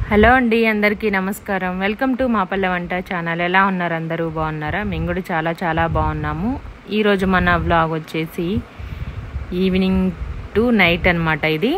Hello అండి అందరికీ నమస్కారం వెల్కమ్ టు మా పల్లె వంట ఛానల్ ఎలా ఉన్నారు అందరూ బాగున్నారా మేము కూడా చాలా చాలా బాగున్నాము ఈరోజు మన వ్లాగ్ వచ్చేసి ఈవినింగ్ టు నైట్ అన్నమాట ఇది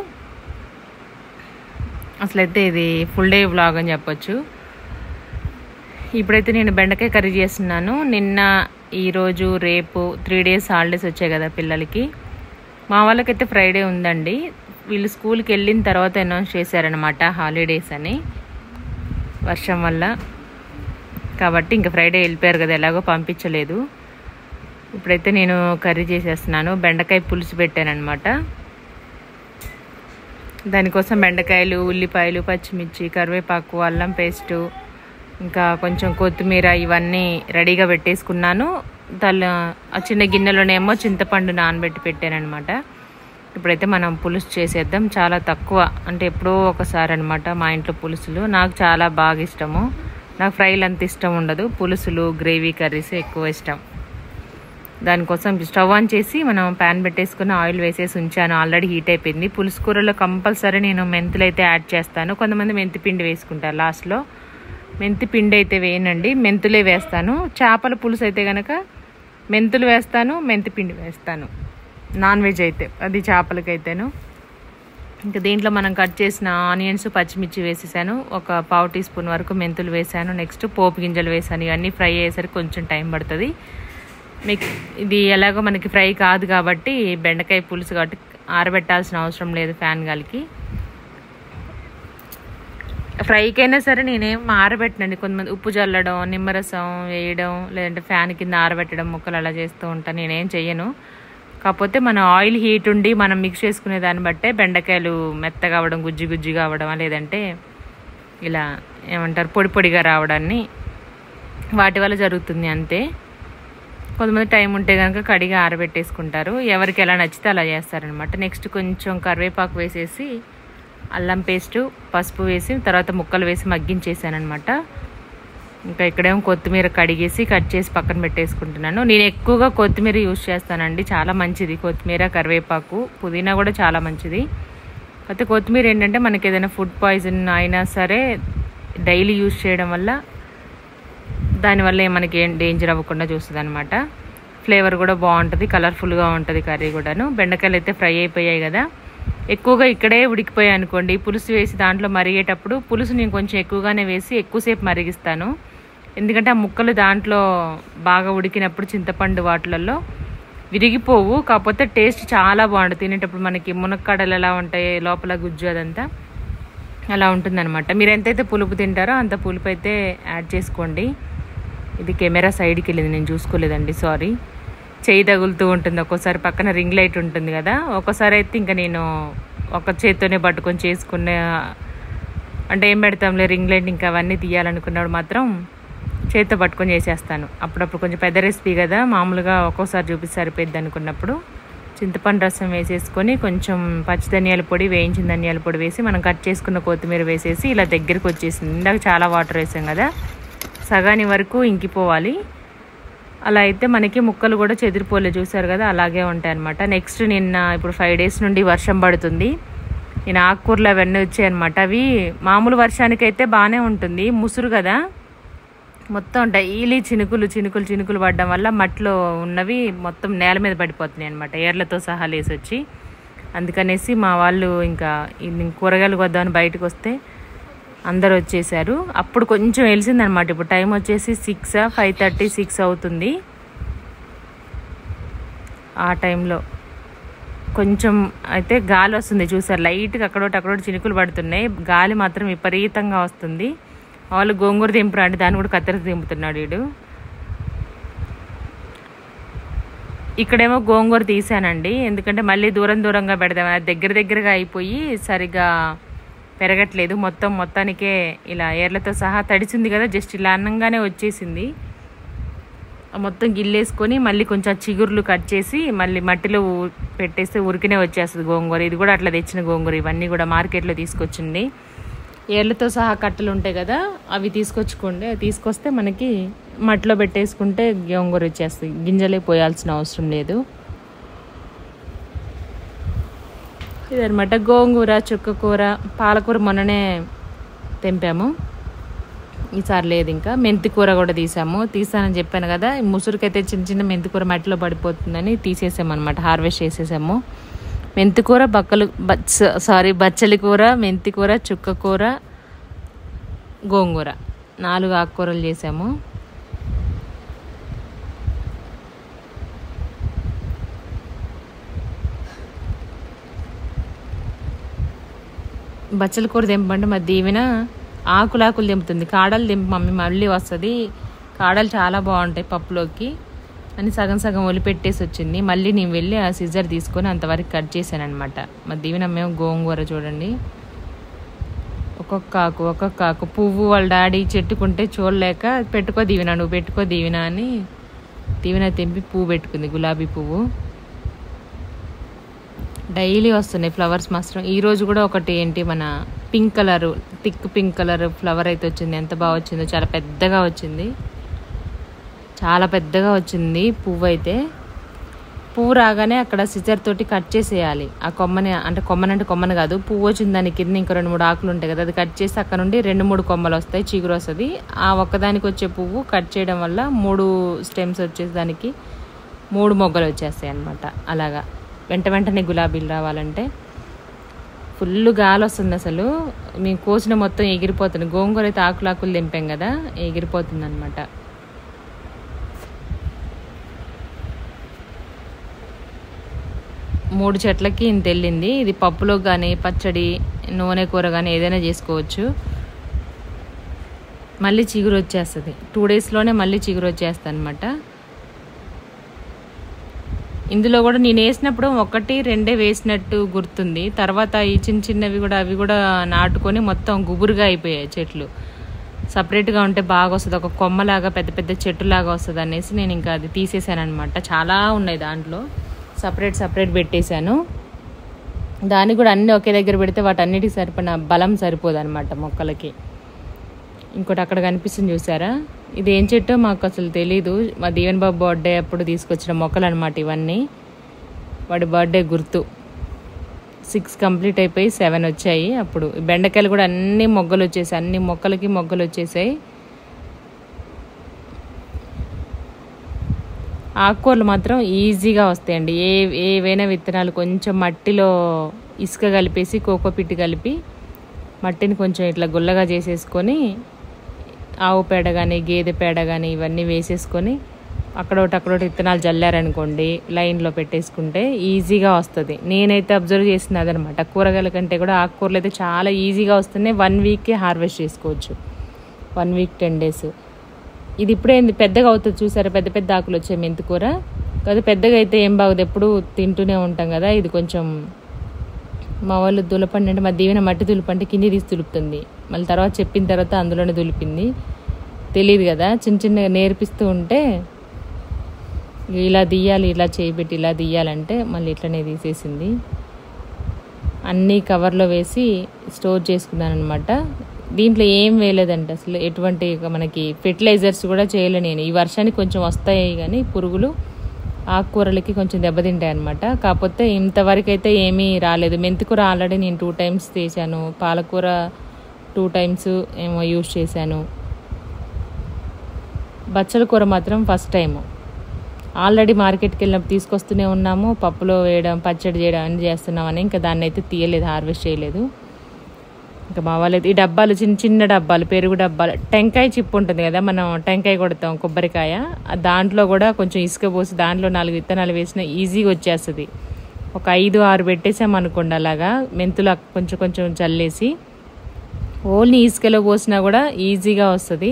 అసలైతే ఇది ఫుల్ డే వ్లాగ్ అని చెప్పొచ్చు ఇప్పుడైతే నేను బెండకాయ కర్రీ చేస్తున్నాను నిన్న ఈరోజు రేపు త్రీ డేస్ హాలిడేస్ వచ్చాయి కదా పిల్లలకి మా వాళ్ళకైతే ఫ్రైడే ఉందండి వీళ్ళు స్కూల్కి వెళ్ళిన తర్వాత అనౌన్స్ చేశారనమాట హాలిడేస్ అని వర్షం వల్ల కాబట్టి ఇంకా ఫ్రైడే వెళ్ళిపోయారు కదా ఎలాగో పంపించలేదు ఇప్పుడైతే నేను కర్రీ చేసేస్తున్నాను బెండకాయ పులుసు పెట్టానమాట దానికోసం బెండకాయలు ఉల్లిపాయలు పచ్చిమిర్చి కరివేపాకు అల్లం పేస్టు ఇంకా కొంచెం కొత్తిమీర ఇవన్నీ రెడీగా పెట్టేసుకున్నాను దాని ఆ చిన్న గిన్నెలోనేమో చింతపండు నానబెట్టి పెట్టానమాట ఇప్పుడైతే మనం పులుసు చేసేద్దాం చాలా తక్కువ అంటే ఎప్పుడో ఒకసారి అనమాట మా ఇంట్లో పులుసులు నాకు చాలా బాగా ఇష్టము నాకు ఫ్రైలు అంత ఇష్టం ఉండదు పులుసులు గ్రేవీ కర్రీస్ ఎక్కువ ఇష్టం దానికోసం స్టవ్ ఆన్ చేసి మనం ప్యాన్ పెట్టేసుకుని ఆయిల్ వేసేసి ఉంచాను ఆల్రెడీ హీట్ అయిపోయింది పులుసు కూరలో కంపల్సరీ నేను మెంతులు అయితే యాడ్ చేస్తాను కొంతమంది మెంతి పిండి వేసుకుంటారు లాస్ట్లో మెంతి పిండి అయితే వేయనండి మెంతులే వేస్తాను చేపల పులుసు అయితే కనుక మెంతులు వేస్తాను మెంతి పిండి వేస్తాను నాన్ వెజ్ అయితే అది చేపలకైతేను ఇంకా దీంట్లో మనం కట్ చేసిన ఆనియన్స్ పచ్చిమిర్చి వేసేసాను ఒక పావు టీ స్పూన్ వరకు మెంతులు వేసాను నెక్స్ట్ పోపు గింజలు వేసాను ఇవన్నీ ఫ్రై అయ్యేసరికి కొంచెం టైం పడుతుంది మీకు ఇది ఎలాగో మనకి ఫ్రై కాదు కాబట్టి బెండకాయ పులుసు కాబట్టి ఆరబెట్టాల్సిన అవసరం లేదు ఫ్యాన్ గాలికి ఫ్రైకైనా సరే నేనేం ఆరబెట్టనండి కొంతమంది ఉప్పు చల్లడం నిమ్మరసం వేయడం లేదంటే ఫ్యాన్ కింద ఆరబెట్టడం ముక్కలు అలా చేస్తూ ఉంటాను నేనేం చెయ్యను కాకపోతే మన ఆయిల్ హీట్ ఉండి మనం మిక్స్ చేసుకునే దాన్ని బట్టే బెండకాయలు మెత్తగా అవ్వడం గుజ్జి గుజ్జిగా అవ్వడం లేదంటే ఇలా ఏమంటారు పొడి పొడిగా రావడాన్ని వాటి వల్ల జరుగుతుంది అంతే కొంతమంది టైం ఉంటే కనుక కడిగా ఆరబెట్టేసుకుంటారు ఎవరికి ఎలా నచ్చితే అలా చేస్తారనమాట నెక్స్ట్ కొంచెం కరివేపాకు వేసేసి అల్లం పేస్టు పసుపు వేసి తర్వాత ముక్కలు వేసి మగ్గించేసానమాట ఇంకా ఇక్కడేమో కొత్తిమీర కడిగేసి కట్ చేసి పక్కన పెట్టేసుకుంటున్నాను నేను ఎక్కువగా కొత్తిమీర యూజ్ చేస్తానండి చాలా మంచిది కొత్తిమీర కరివేపాకు పుదీనా కూడా చాలా మంచిది అయితే కొత్తిమీర ఏంటంటే మనకి ఏదైనా ఫుడ్ పాయిజన్ అయినా సరే డైలీ యూజ్ చేయడం వల్ల దానివల్ల మనకి ఏం డేంజర్ అవ్వకుండా చూస్తుంది అనమాట ఫ్లేవర్ కూడా బాగుంటుంది కలర్ఫుల్గా ఉంటుంది కర్రీ కూడాను బెండకాయలు అయితే ఫ్రై అయిపోయాయి కదా ఎక్కువగా ఇక్కడే ఉడికిపోయాయి అనుకోండి పులుసు వేసి దాంట్లో మరిగేటప్పుడు పులుసు నేను కొంచెం ఎక్కువగానే వేసి ఎక్కువసేపు మరిగిస్తాను ఎందుకంటే ఆ ముక్కలు దాంట్లో బాగా ఉడికినప్పుడు చింతపండు వాటిలలో విరిగిపోవు కాకపోతే టేస్ట్ చాలా బాగుంటుంది తినేటప్పుడు మనకి మునక్కాడలు ఎలా ఉంటాయి లోపల గుజ్జు అదంతా అలా ఉంటుందన్నమాట మీరు ఎంతైతే పులుపు తింటారో అంత పులుపు అయితే యాడ్ చేసుకోండి ఇది కెమెరా సైడ్కి వెళ్ళింది నేను చూసుకోలేదండి సారీ చేయి తగులుతూ ఉంటుంది ఒక్కోసారి పక్కన రింగ్ లైట్ ఉంటుంది కదా ఒక్కోసారి అయితే ఇంకా నేను ఒక చేత్తోనే పట్టుకొని చేసుకునే అంటే ఏం పెడతాంలే రింగ్ లైట్ ఇంకా అవన్నీ తీయాలనుకున్నప్పుడు మాత్రం చేత్తో పట్టుకొని చేసేస్తాను అప్పుడప్పుడు కొంచెం పెద్ద రెసిపీ కదా మామూలుగా ఒక్కోసారి చూపిస్తే సరిపోద్ది అనుకున్నప్పుడు చింతపండు రసం వేసేసుకొని కొంచెం పచ్చి ధనియాల పొడి వేయించిన ధనియాల పొడి వేసి మనం కట్ చేసుకున్న కొత్తిమీర వేసేసి ఇలా దగ్గరికి వచ్చేసింది ఇందాక చాలా వాటర్ వేసాం కదా సగాని వరకు ఇంకిపోవాలి అలా అయితే మనకి ముక్కలు కూడా చెదిరిపోలే చూసారు కదా అలాగే ఉంటాయి అనమాట నెక్స్ట్ నిన్న ఇప్పుడు ఫైవ్ డేస్ నుండి వర్షం పడుతుంది నేను ఆకుకూరలు అవన్నీ వచ్చాయన్నమాట అవి మామూలు వర్షానికైతే బాగానే ఉంటుంది ముసురు కదా మొత్తం డైలీ చినుకులు చినుకులు చినుకులు పడడం వల్ల మట్టిలో ఉన్నవి మొత్తం నేల మీద పడిపోతున్నాయి అనమాట ఏర్లతో సహా లేసి వచ్చి అందుకనేసి మా వాళ్ళు ఇంకా కూరగాయలు వద్దామని బయటకు వస్తే అందరు వచ్చేసారు అప్పుడు కొంచెం వెలిసిందనమాట ఇప్పుడు టైం వచ్చేసి సిక్స్ ఫైవ్ థర్టీ సిక్స్ అవుతుంది ఆ టైంలో కొంచెం అయితే గాలి వస్తుంది చూసారు లైట్గా అక్కడోటి అక్కడోటి చినుకులు పడుతున్నాయి గాలి మాత్రం విపరీతంగా వస్తుంది వాళ్ళు గోంగూర దింపురా అంటే దాన్ని కూడా కత్తెర దింపుతున్నాడు వీడు ఇక్కడేమో గోంగూర తీసానండి ఎందుకంటే మళ్ళీ దూరం దూరంగా పెడదాం దగ్గర దగ్గరగా అయిపోయి సరిగా పెరగట్లేదు మొత్తం మొత్తానికే ఇలా ఏర్లతో సహా తడిసింది కదా జస్ట్ ఇలా అన్నంగానే వచ్చేసింది మొత్తం గిల్లేసుకొని మళ్ళీ కొంచెం చిగుర్లు కట్ చేసి మళ్ళీ మట్టిలో పెట్టేస్తే ఉరికినే వచ్చేస్తుంది గోంగూర ఇది కూడా అట్లా తెచ్చిన గోంగూర ఇవన్నీ కూడా మార్కెట్లో తీసుకొచ్చింది ఏర్లతో సహా కట్టలు ఉంటాయి కదా అవి తీసుకొచ్చుకోండి అవి తీసుకొస్తే మనకి మట్టిలో పెట్టేసుకుంటే గోంగూర వచ్చేస్తుంది గింజలే పోయాల్సిన అవసరం లేదు ఇదనమాట గోంగూర చుక్కకూర పాలకూర మొన్ననే తెంపాము ఈసారి లేదు ఇంకా మెంతి కూర కూడా తీసాము తీసానని చెప్పాను కదా ఈ ముసురుకైతే చిన్న చిన్న మెంతి కూర మట్టిలో పడిపోతుందని తీసేసాము అనమాట హార్వెస్ట్ చేసేసాము మెంతి కూర బక్కలు బచ్చ సారీ బచ్చలి కూర మెంతి కూర చుక్క కూర గోంగూర నాలుగు ఆకుకూరలు చేసాము బచ్చల కూర తెంపంటే మా దీవెన ఆకులు ఆకులు తెంపుతుంది కాడలు తెంపు మమ్మీ మళ్ళీ వస్తుంది కాడలు చాలా బాగుంటాయి పప్పులోకి అని సగం సగం ఒలిపెట్టేసి వచ్చింది మళ్ళీ నేను వెళ్ళి ఆ సిజర్ తీసుకొని అంతవరకు కట్ చేశాను అనమాట మా దీవెన మేము గోంగూర చూడండి ఒక్కొక్క ఆకు ఒక్కొక్క ఆకు పువ్వు వాళ్ళ డాడీ చెట్టుకుంటే చూడలేక పెట్టుకో దీవెన నువ్వు పెట్టుకో దీవెన అని దీవెన తెంపి పువ్వు పెట్టుకుంది గులాబీ పువ్వు డైలీ వస్తున్నాయి ఫ్లవర్స్ మాత్రం ఈ రోజు కూడా ఒకటి ఏంటి మన pink colour thick pink colour flower అయితే వచ్చింది ఎంత బాగా వచ్చిందో చాలా పెద్దగా వచ్చింది చాలా పెద్దగా వచ్చింది పువ్వు అయితే పువ్వు రాగానే అక్కడ సిజర్ తోటి కట్ చేసేయాలి ఆ కొమ్మని అంటే కొమ్మని అంటే కొమ్మని కాదు పువ్వు వచ్చిన దాని కింద ఇంకా రెండు మూడు ఆకులు ఉంటాయి కదా అది కట్ చేసి అక్కడ నుండి రెండు మూడు కొమ్మలు వస్తాయి చిగురు వస్తుంది ఆ ఒక్కదానికి వచ్చే పువ్వు కట్ చేయడం వల్ల మూడు స్టెమ్స్ వచ్చేసి దానికి మూడు మొగ్గలు వచ్చేస్తాయి అన్నమాట అలాగా వెంట వెంటనే గులాబీలు రావాలంటే ఫుల్ గాలి వస్తుంది అసలు మేము కోసిన మొత్తం ఎగిరిపోతుంది గోంగూర అయితే ఆకులు ఆకులు తెంపాం కదా ఎగిరిపోతుంది అనమాట మూడు చెట్లకి ఇంత వెళ్ళింది ఇది పప్పులో కానీ పచ్చడి నూనె కూర కానీ ఏదైనా చేసుకోవచ్చు మళ్ళీ చిగురు వచ్చేస్తుంది టూ డేస్లోనే మళ్ళీ చిగురు వచ్చేస్తుంది అనమాట ఇందులో కూడా నేను వేసినప్పుడు ఒకటి రెండే వేసినట్టు గుర్తుంది తర్వాత ఈ చిన్న చిన్నవి కూడా అవి కూడా నాటుకొని మొత్తం గుబురుగా అయిపోయాయి చెట్లు సపరేట్గా ఉంటే బాగా వస్తుంది ఒక కొమ్మలాగా పెద్ద పెద్ద చెట్టులాగా వస్తుంది అనేసి నేను ఇంకా అది తీసేసాను అనమాట చాలా ఉన్నాయి దాంట్లో సపరేట్ సపరేట్ పెట్టేశాను దానికి కూడా అన్నీ ఒకే దగ్గర పెడితే వాటన్నిటికి సరిపడిన బలం సరిపోదు అనమాట మొక్కలకి ఇంకోటి అక్కడ కనిపిస్తుంది చూసారా ఇది ఏం చెట్టో మాకు అసలు తెలీదు మా దీవెన్ బాబు బర్త్డే అప్పుడు తీసుకొచ్చిన మొక్కలు అనమాట ఇవన్నీ వాడి బర్త్డే గుర్తు సిక్స్ కంప్లీట్ అయిపోయి సెవెన్ వచ్చాయి అప్పుడు ఈ బెండకాయలు కూడా అన్ని మొగ్గలు వచ్చేసాయి అన్ని మొక్కలకి మొగ్గలు వచ్చేసాయి ఆకుకూరలు మాత్రం ఈజీగా వస్తాయండి ఏ ఏవైనా విత్తనాలు కొంచెం మట్టిలో ఇసుక కలిపేసి కోకో పిట్టి కలిపి మట్టిని కొంచెం ఇట్లా గుల్లగా చేసేసుకొని ఆవు పేడ కానీ గేదె పేడ కానీ ఇవన్నీ వేసేసుకొని అక్కడొకటి అక్కడొకటి విత్తనాలు జల్లారనుకోండి లైన్లో పెట్టేసుకుంటే ఈజీగా వస్తుంది నేనైతే అబ్జర్వ్ చేసింది అదనమాట కూరగాయల కంటే కూడా ఆకుకూరలు అయితే చాలా ఈజీగా వస్తున్నాయి వన్ వీక్కే హార్వెస్ట్ చేసుకోవచ్చు వన్ వీక్ టెన్ డేస్ ఇది ఇప్పుడే పెద్దగా అవుతుంది చూసారా పెద్ద పెద్ద ఆకులు వచ్చాయి మెంతికూర కాదు పెద్దగా అయితే ఏం బాగుంది ఎప్పుడు తింటూనే ఉంటాం కదా ఇది కొంచెం మా వాళ్ళు దులపండి అంటే మా దీవెన మట్టి దులపంటే కింది తీసి దులుపుతుంది మళ్ళీ తర్వాత చెప్పిన తర్వాత అందులోనే దులిపింది తెలియదు కదా చిన్న చిన్నగా నేర్పిస్తూ ఉంటే ఇలా తీయాలి ఇలా చేయబెట్టి ఇలా తీయాలంటే మళ్ళీ ఇట్లనే తీసేసింది అన్నీ కవర్లో వేసి స్టోర్ చేసుకున్నాను అనమాట దీంట్లో ఏం వేయలేదంట అసలు ఎటువంటి ఇక మనకి ఫెర్టిలైజర్స్ కూడా చేయలే నేను ఈ వర్షానికి కొంచెం వస్తాయి కానీ పురుగులు ఆకుకూరలకి కొంచెం దెబ్బతింటాయి అనమాట కాకపోతే ఇంతవరకు అయితే ఏమీ రాలేదు మెంతికూర ఆల్రెడీ నేను టూ టైమ్స్ తీసాను పాలకూర టూ టైమ్స్ ఏమో యూజ్ చేశాను బచ్చల కూర మాత్రం ఫస్ట్ టైము ఆల్రెడీ మార్కెట్కి వెళ్ళినప్పుడు తీసుకొస్తూనే ఉన్నాము పప్పులో వేయడం పచ్చడి చేయడం అన్నీ చేస్తున్నామని ఇంకా దాన్ని అయితే తీయలేదు హార్వెస్ట్ చేయలేదు ఇంకా మా వాళ్ళు ఈ డబ్బాలు చిన్న చిన్న డబ్బాలు పెరుగు డబ్బాలు టెంకాయ చిప్పు ఉంటుంది కదా మనం టెంకాయ కొడతాం కొబ్బరికాయ ఆ దాంట్లో కూడా కొంచెం ఇసుక పోసి దాంట్లో నాలుగు విత్తనాలు వేసిన ఈజీగా వచ్చేస్తుంది ఒక ఐదు ఆరు పెట్టేసాం అనుకోండి అలాగా మెంతులు కొంచెం కొంచెం చల్లేసి ఓన్లీ ఇసుకలో పోసినా కూడా ఈజీగా వస్తుంది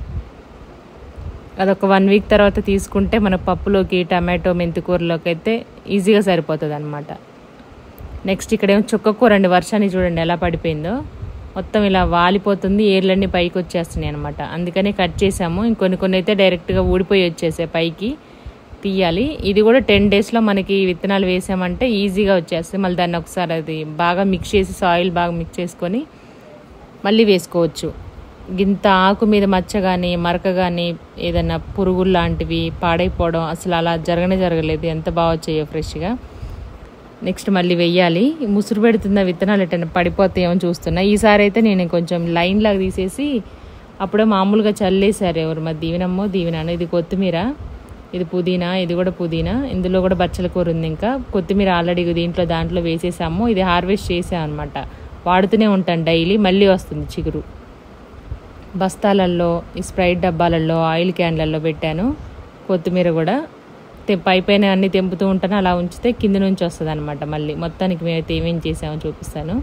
అదొక వన్ వీక్ తర్వాత తీసుకుంటే మన పప్పులోకి టమాటో మెంతికూరలోకి అయితే ఈజీగా సరిపోతుంది అనమాట నెక్స్ట్ ఇక్కడేమో చుక్కకూర అండి వర్షానికి చూడండి ఎలా పడిపోయిందో మొత్తం ఇలా వాలిపోతుంది ఏర్లన్నీ పైకి వచ్చేస్తున్నాయి అనమాట అందుకనే కట్ చేసాము ఇంకొన్ని కొన్ని అయితే డైరెక్ట్గా ఊడిపోయి వచ్చేసాయి పైకి తీయాలి ఇది కూడా టెన్ డేస్లో మనకి విత్తనాలు వేసామంటే ఈజీగా వచ్చేస్తుంది మళ్ళీ దాన్ని ఒకసారి అది బాగా మిక్స్ చేసి సాయిల్ బాగా మిక్స్ చేసుకొని మళ్ళీ వేసుకోవచ్చు గింత ఆకు మీద మచ్చ కానీ మరక కానీ ఏదైనా పురుగులు లాంటివి పాడైపోవడం అసలు అలా జరగనే జరగలేదు ఎంత బాగా వచ్చాయో ఫ్రెష్గా నెక్స్ట్ మళ్ళీ వెయ్యాలి ముసురు పెడుతున్న విత్తనాలు ఎట్టైనా పడిపోతాయేమో చూస్తున్నా ఈసారి అయితే నేను కొంచెం లైన్ లాగా తీసేసి అప్పుడే మామూలుగా చల్లేశారు ఎవరు మరి దీవెనమ్మో దీవెనాను ఇది కొత్తిమీర ఇది పుదీనా ఇది కూడా పుదీనా ఇందులో కూడా బచ్చల కూర ఉంది ఇంకా కొత్తిమీర ఆల్రెడీ దీంట్లో దాంట్లో వేసేసాము ఇది హార్వెస్ట్ చేసాం అనమాట వాడుతూనే ఉంటాను డైలీ మళ్ళీ వస్తుంది చిగురు బస్తాలల్లో ఈ స్ప్రైట్ డబ్బాలలో ఆయిల్ క్యాన్లలో పెట్టాను కొత్తిమీర కూడా తె- పై పైన అన్ని తెంపుతూ ఉంటాను అలా ఉంచితే కింద నుంచి వస్తుంది అనమాట మళ్ళీ మొత్తానికి మేమైతే ఏమేం చేసామో చూపిస్తాను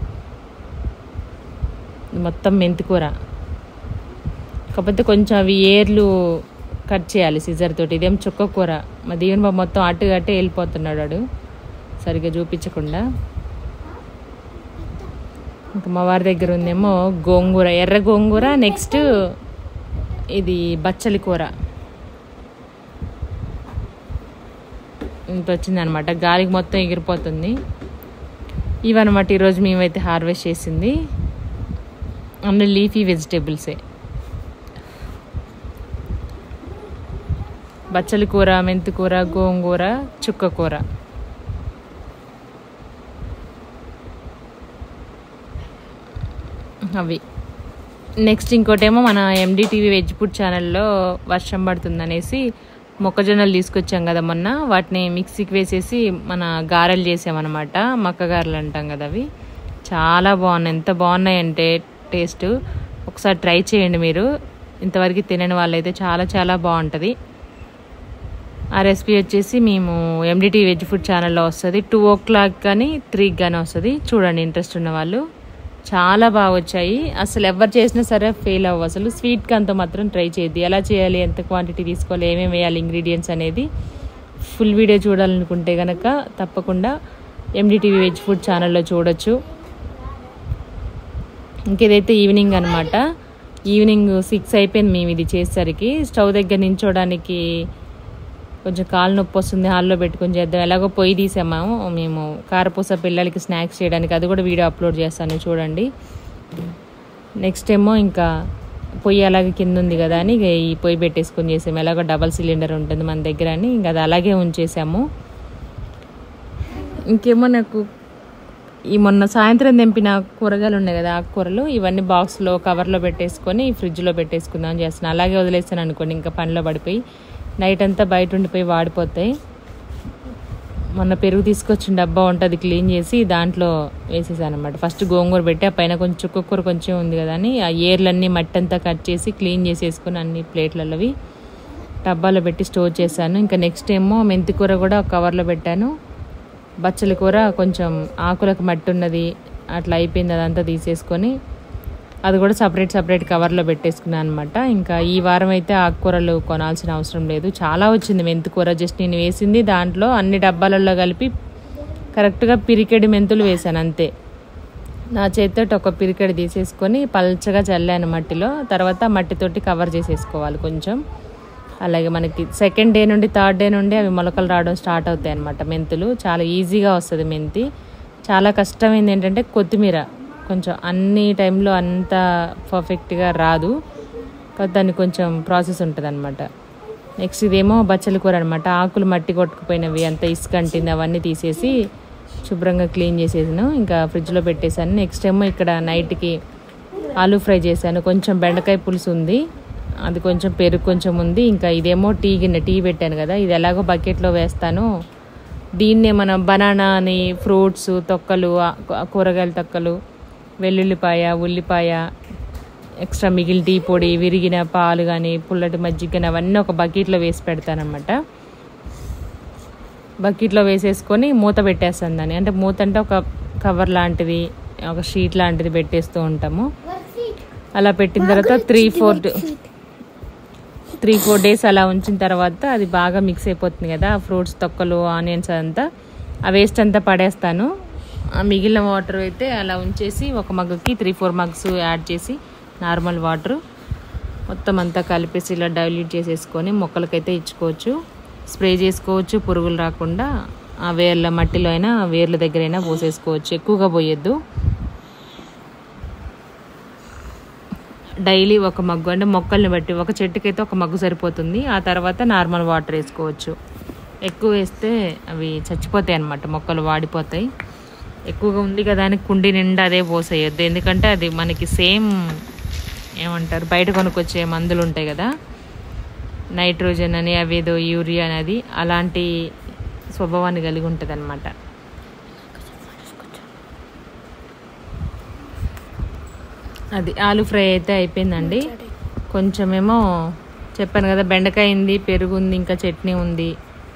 ఇది మొత్తం మెంతికూర కాకపోతే కొంచెం అవి ఏర్లు కట్ చేయాలి సిజర్ తోటి ఇదేం చుక్క కూర మా దీవెన బాబు మొత్తం అటు అట్టే వెళ్ళిపోతున్నాడు వాడు సరిగ్గా చూపించకుండా ఇంకా మా వారి దగ్గర ఉందేమో గోంగూర ఎర్ర గోంగూర నెక్స్ట్ ఇది బచ్చలి కూర ఇంత వచ్చిందనమాట గాలికి మొత్తం ఎగిరిపోతుంది ఇవన్నమాట ఈరోజు మేమైతే హార్వెస్ట్ చేసింది అన్ని లీఫీ వెజిటేబుల్సే బచ్చలి కూర మెంతి కూర గోంగూర చుక్క కూర అవి నెక్స్ట్ ఇంకోటేమో మన ఎండిటీవీ వెజ్ ఫుడ్ ఛానల్లో వర్షం పడుతుందనేసి మొక్కజొన్నలు తీసుకొచ్చాం కదా మొన్న వాటిని మిక్సీకి వేసేసి మన గారెలు చేసామన్నమాట మక్క గారెలు అంటాం కదా అవి చాలా బాగున్నాయి ఎంత బాగున్నాయంటే టేస్ట్ ఒకసారి ట్రై చేయండి మీరు ఇంతవరకు తినని వాళ్ళైతే చాలా చాలా బాగుంటుంది ఆ రెసిపీ వచ్చేసి మేము ఎండిటీ వెజ్ ఫుడ్ ఛానల్లో వస్తుంది టూ ఓ క్లాక్ కానీ త్రీకి కానీ వస్తుంది చూడండి ఇంట్రెస్ట్ ఉన్న వాళ్ళు చాలా బాగా వచ్చాయి అసలు ఎవరు చేసినా సరే ఫెయిల్ అవ్వ అసలు స్వీట్కి అంత మాత్రం ట్రై చేయద్దు ఎలా చేయాలి ఎంత క్వాంటిటీ తీసుకోవాలి ఏమేమి వేయాలి ఇంగ్రీడియంట్స్ అనేది ఫుల్ వీడియో చూడాలనుకుంటే కనుక తప్పకుండా ఎండిటీవీ వెజ్ ఫుడ్ ఛానల్లో చూడొచ్చు ఇంకేదైతే ఈవినింగ్ అనమాట ఈవినింగ్ సిక్స్ అయిపోయింది మేము ఇది చేసేసరికి స్టవ్ దగ్గర నించోడానికి కొంచెం కాలు నొప్పి వస్తుంది హాల్లో పెట్టుకొని చేద్దాం ఎలాగో పొయ్యి తీసాము మేము కారపూస పిల్లలకి స్నాక్స్ చేయడానికి అది కూడా వీడియో అప్లోడ్ చేస్తాను చూడండి నెక్స్ట్ ఏమో ఇంకా పొయ్యి అలాగే కింద ఉంది కదా అని ఇక ఈ పొయ్యి పెట్టేసుకొని చేసాము ఎలాగో డబల్ సిలిండర్ ఉంటుంది మన దగ్గర అని ఇంకా అది అలాగే ఉంచేసాము ఇంకేమో నాకు ఈ మొన్న సాయంత్రం తెంపిన కూరగాయలు ఉన్నాయి కదా ఆకుకూరలు ఇవన్నీ బాక్స్లో కవర్లో పెట్టేసుకొని ఫ్రిడ్జ్లో పెట్టేసుకుందాం చేస్తున్నాను అలాగే వదిలేస్తాను అనుకోండి ఇంకా పనిలో పడిపోయి నైట్ అంతా బయట ఉండిపోయి వాడిపోతాయి మొన్న పెరుగు తీసుకొచ్చిన డబ్బా ఉంటుంది క్లీన్ చేసి దాంట్లో వేసేసాను అనమాట ఫస్ట్ గోంగూర పెట్టి ఆ పైన కొంచెం చుక్కకూర కొంచెం ఉంది కదా అని ఆ ఏర్లన్నీ మట్టి అంతా కట్ చేసి క్లీన్ చేసేసుకొని అన్ని ప్లేట్లలోవి డబ్బాలో పెట్టి స్టోర్ చేశాను ఇంకా నెక్స్ట్ ఏమో మెంతి కూర కూడా ఒక కవర్లో పెట్టాను బచ్చలి కూర కొంచెం ఆకులకు మట్టి ఉన్నది అట్లా అయిపోయింది అదంతా తీసేసుకొని అది కూడా సపరేట్ సపరేట్ కవర్లో పెట్టేసుకున్నాను అనమాట ఇంకా ఈ వారం అయితే ఆకుకూరలు కొనాల్సిన అవసరం లేదు చాలా వచ్చింది మెంతి కూర జస్ట్ నేను వేసింది దాంట్లో అన్ని డబ్బాలలో కలిపి కరెక్ట్గా పిరికెడి మెంతులు వేసాను అంతే నా చేతితో ఒక పిరికెడు తీసేసుకొని పల్చగా చల్లాను మట్టిలో తర్వాత మట్టితోటి కవర్ చేసేసుకోవాలి కొంచెం అలాగే మనకి సెకండ్ డే నుండి థర్డ్ డే నుండి అవి మొలకలు రావడం స్టార్ట్ అవుతాయి అనమాట మెంతులు చాలా ఈజీగా వస్తుంది మెంతి చాలా కష్టమైంది ఏంటంటే కొత్తిమీర కొంచెం అన్ని టైంలో అంత పర్ఫెక్ట్గా రాదు కాకపోతే దానికి కొంచెం ప్రాసెస్ ఉంటుంది అనమాట నెక్స్ట్ ఇదేమో బచ్చల కూర అనమాట ఆకులు మట్టి కొట్టుకుపోయినవి అంత ఇసుక అంటింది అవన్నీ తీసేసి శుభ్రంగా క్లీన్ చేసేసాను ఇంకా ఫ్రిడ్జ్లో పెట్టేశాను నెక్స్ట్ ఏమో ఇక్కడ నైట్కి ఆలూ ఫ్రై చేశాను కొంచెం బెండకాయ పులుసు ఉంది అది కొంచెం పెరుగు కొంచెం ఉంది ఇంకా ఇదేమో టీ గిన్నె టీ పెట్టాను కదా ఇది ఎలాగో బకెట్లో వేస్తాను దీన్నే మనం బనానా అని ఫ్రూట్స్ తొక్కలు ఆ- ఆ కూరగాయల తొక్కలు వెల్లుల్లిపాయ ఉల్లిపాయ ఎక్స్ట్రా మిగిలిన టీ పొడి విరిగిన పాలు కానీ పుల్లటి మజ్జిగ కానీ అవన్నీ ఒక బకెట్లో వేసి పెడతానమాట బకెట్లో వేసేసుకొని మూత పెట్టేస్తాను దాన్ని అంటే మూత అంటే ఒక కవర్ లాంటిది ఒక షీట్ లాంటిది పెట్టేస్తూ ఉంటాము అలా పెట్టిన తర్వాత three four three four days అలా ఉంచిన తర్వాత అది బాగా మిక్స్ అయిపోతుంది కదా ఆ ఫ్రూట్స్ తొక్కలు ఆనియన్స్ అదంతా ఆ వేస్ట్ అంతా పడేస్తాను ఆ మిగిలిన వాటర్ అయితే అలా ఉంచేసి ఒక మగ్గుకి త్రీ ఫోర్ మగ్స్ యాడ్ చేసి నార్మల్ వాటర్ మొత్తం అంతా కలిపేసి ఇలా డైల్యూట్ చేసేసుకొని మొక్కలకైతే ఇచ్చుకోవచ్చు స్ప్రే చేసుకోవచ్చు పురుగులు రాకుండా ఆ వేర్ల మట్టిలో అయినా వేర్ల దగ్గర అయినా పోసేసుకోవచ్చు ఎక్కువగా పోయొద్దు డైలీ ఒక మగ్గు అంటే మొక్కల్ని బట్టి ఒక చెట్టుకైతే ఒక మగ్గు సరిపోతుంది ఆ తర్వాత నార్మల్ వాటర్ వేసుకోవచ్చు ఎక్కువ వేస్తే అవి చచ్చిపోతాయి అన్నమాట మొక్కలు వాడిపోతాయి ఎక్కువగా ఉంది కదా అని కుండి నిండా అదే పోసేయద్దు ఎందుకంటే అది మనకి సేమ్ ఏమంటారు బయట కొనుక్కొచ్చే మందులు ఉంటాయి కదా నైట్రోజన్ అని అవేదో యూరియా అనేది అలాంటి స్వభావాన్ని కలిగి ఉంటుంది అనమాట అది ఆలు ఫ్రై అయితే అయిపోయిందండి కొంచెమేమో చెప్పాను కదా బెండకాయ ఉంది పెరుగు ఉంది ఇంకా చట్నీ ఉంది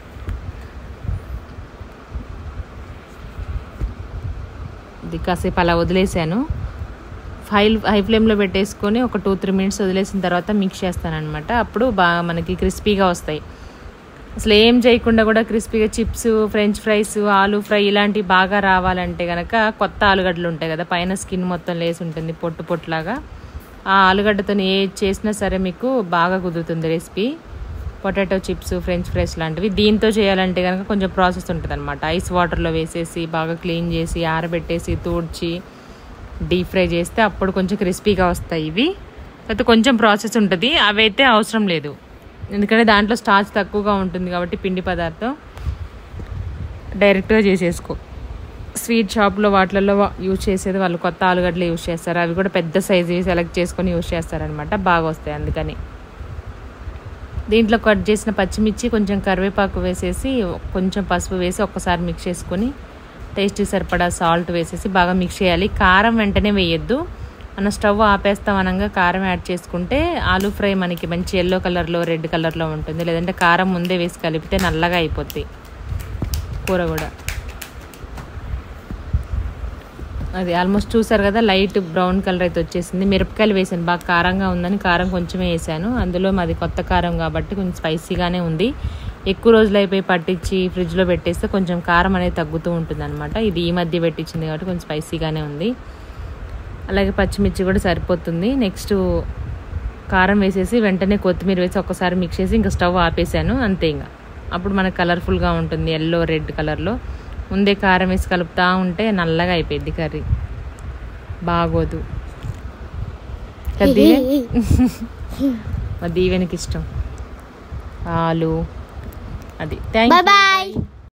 ఇది కాసేపు అలా వదిలేసాను హై హై ఫ్లేమ్లో పెట్టేసుకొని ఒక టూ త్రీ మినిట్స్ వదిలేసిన తర్వాత మిక్స్ చేస్తాను అనమాట అప్పుడు బాగా మనకి క్రిస్పీగా వస్తాయి అసలు ఏం చేయకుండా కూడా క్రిస్పీగా చిప్స్ ఫ్రెంచ్ ఫ్రైస్ ఆలు ఫ్రై ఇలాంటివి బాగా రావాలంటే కనుక కొత్త ఆలుగడ్డలు ఉంటాయి కదా పైన స్కిన్ మొత్తం లేసి ఉంటుంది పొట్టు పొట్టులాగా ఆ ఆలుగడ్డతో ఏ చేసినా సరే మీకు బాగా కుదురుతుంది recipe potato chips French fries లాంటివి దీంతో చేయాలంటే కనుక కొంచెం ప్రాసెస్ ఉంటుంది అనమాట ఐస్ వాటర్లో వేసేసి బాగా క్లీన్ చేసి ఆరబెట్టేసి తూడ్చి డీప్ ఫ్రై చేస్తే అప్పుడు కొంచెం క్రిస్పీగా వస్తాయి ఇవి అయితే కొంచెం ప్రాసెస్ ఉంటుంది అవి అయితే అవసరం లేదు ఎందుకంటే దాంట్లో స్టార్చ్ తక్కువగా ఉంటుంది కాబట్టి పిండి పదార్థం డైరెక్ట్గా చేసేసుకో స్వీట్ షాప్లో వాటిలలో యూజ్ చేసేది వాళ్ళు కొత్త ఆలుగడ్డలు యూజ్ చేస్తారు అవి కూడా పెద్ద సైజు సెలెక్ట్ చేసుకొని యూజ్ చేస్తారనమాట బాగా వస్తాయి అందుకని దీంట్లో కట్ చేసిన పచ్చిమిర్చి కొంచెం కరివేపాకు వేసేసి కొంచెం పసుపు వేసి ఒక్కసారి మిక్స్ చేసుకొని టేస్ట్ సరిపడా సాల్ట్ వేసేసి బాగా మిక్స్ చేయాలి కారం వెంటనే వేయొద్దు మన స్టవ్ ఆపేస్తాం అనగా కారం యాడ్ చేసుకుంటే ఆలూ ఫ్రై మనకి మంచి ఎల్లో కలర్లో రెడ్ కలర్లో ఉంటుంది లేదంటే కారం ముందే వేసి కలిపితే నల్లగా అయిపోద్ది కూర కూడా అది ఆల్మోస్ట్ చూసారు కదా లైట్ బ్రౌన్ కలర్ అయితే వచ్చేసింది మిరపకాయలు వేసాను బాగా కారంగా ఉందని కారం కొంచెమే వేసాను అందులో మాది కొత్త కారం కాబట్టి కొంచెం స్పైసీగానే ఉంది ఎక్కువ రోజులు అయిపోయి పట్టించి ఫ్రిడ్జ్లో పెట్టేస్తే కొంచెం కారం అనేది తగ్గుతూ ఉంటుంది అనమాట ఇది ఈ మధ్య పెట్టించింది కాబట్టి కొంచెం స్పైసీగానే ఉంది అలాగే పచ్చిమిర్చి కూడా సరిపోతుంది నెక్స్ట్ కారం వేసేసి వెంటనే కొత్తిమీర వేసి ఒక్కసారి మిక్స్ చేసి ఇంకా స్టవ్ ఆపేసాను అంతే ఇంకా అప్పుడు మనకు కలర్ఫుల్గా ఉంటుంది ఎల్లో రెడ్ కలర్లో ముందే కారం వేసి కలుపుతూ ఉంటే నల్లగా అయిపోయింది కర్రీ బాగోదు కదా దీవెన్? మా దీవెనకి ఇష్టం ఆలు అది థ్యాంక్ బాయ్ బాయ్